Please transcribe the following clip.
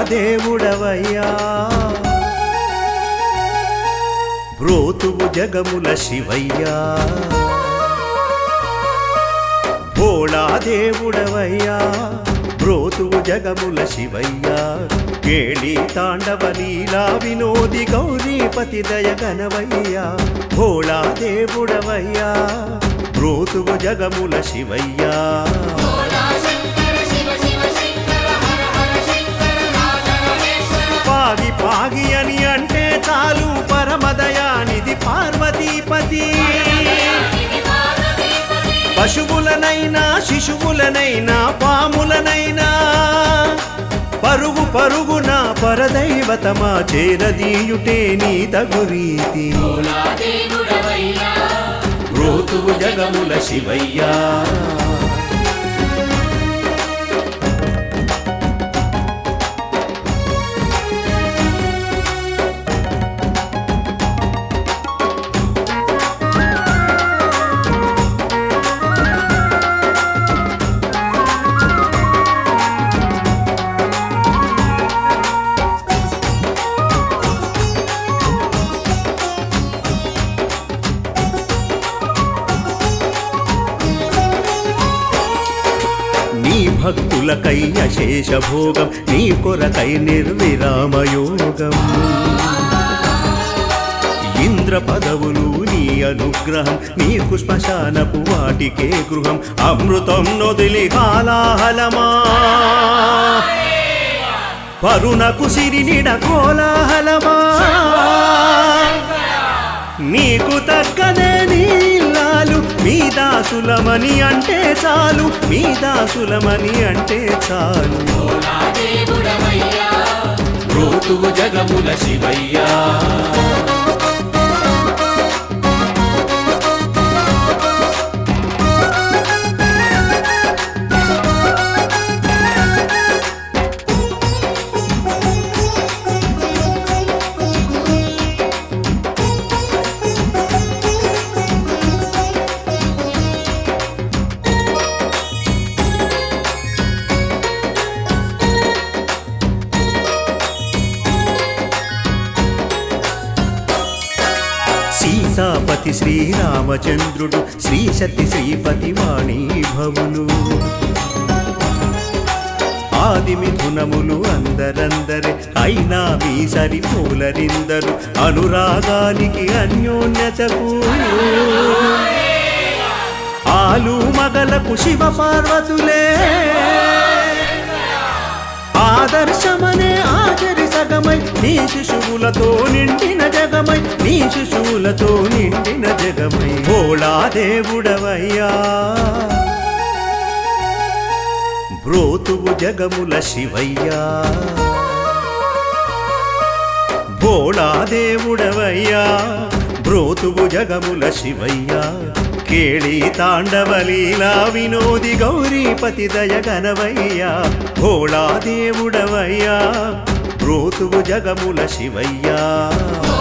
దేవుడవయ్యా బ్రోతువు జగముల శివయ్యా భోళా దేవుడవయ్యా బ్రోతువు జగముల శివయ్యా కేళి తాండవ లీలా వినోది గౌరీపతి దయ గణవయ్యా భోళా దేవుడవయ్యా బ్రోతువు జగముల శివయ్యా భోళా శంకర శివ శివ శంకర హర హర శంకర రాజరాజేశ్వర పాగి పాగి అని అంటే చాలు పరమదయానిది పార్వతీపతి ఇది పార్వతీపతి పశువులనైనా శిశువులనైనా పాములనైనా పరుగు పరుగున పరదైవతమా చేరదీయుటే నీ తగురీతి భోళా దేవుడవయ్యా రోతువు జగముల శివయ్యా నీ భక్తులకై అశేష భోగం నీ కొరకై నిర్విరామయోగం ఇంద్ర పదవులు నీ అనుగ్రహం నీకు శ్మశానపు వాటికే గృహం అమృతం నొదిలి హాలాహలమా పరునకు సిరినిడ కోలాహలమా నీకు తగ్గదే నీలాలు మీ దాసులమని అంటే చాలు మీ దాసులమని అంటే చాలు భోళా దేవుడవయ్యా రోతువు జగముల శివయ్యా సీతాపతి శ్రీరామచంద్రుడు శ్రీ సతి శ్రీపతి వాణీ భవులు ఆది మిథునములు అందరందరే అయినా మీ సరిపోలరిందరు అనురాగానికి అన్యోన్యతకు ఆలు మగలకు శివ పార్వతులే ఆదర్శమనే ఆచరి సగమై నీ శిశువులతో నిండిన జగమై నీ శిశువులతో నిండిన జగమై భోళా దేవుడవయ్యా బ్రోతువు జగముల శివయ్యా భోళా దేవుడవయ్యా బ్రోతువు జగముల శివయ్యా కేళి తాండవలీలా వినోది గౌరీపతి దయగనవయ్యా భోళా దేవుడవయ్యా బ్రోతువు జగముల శివయ్యా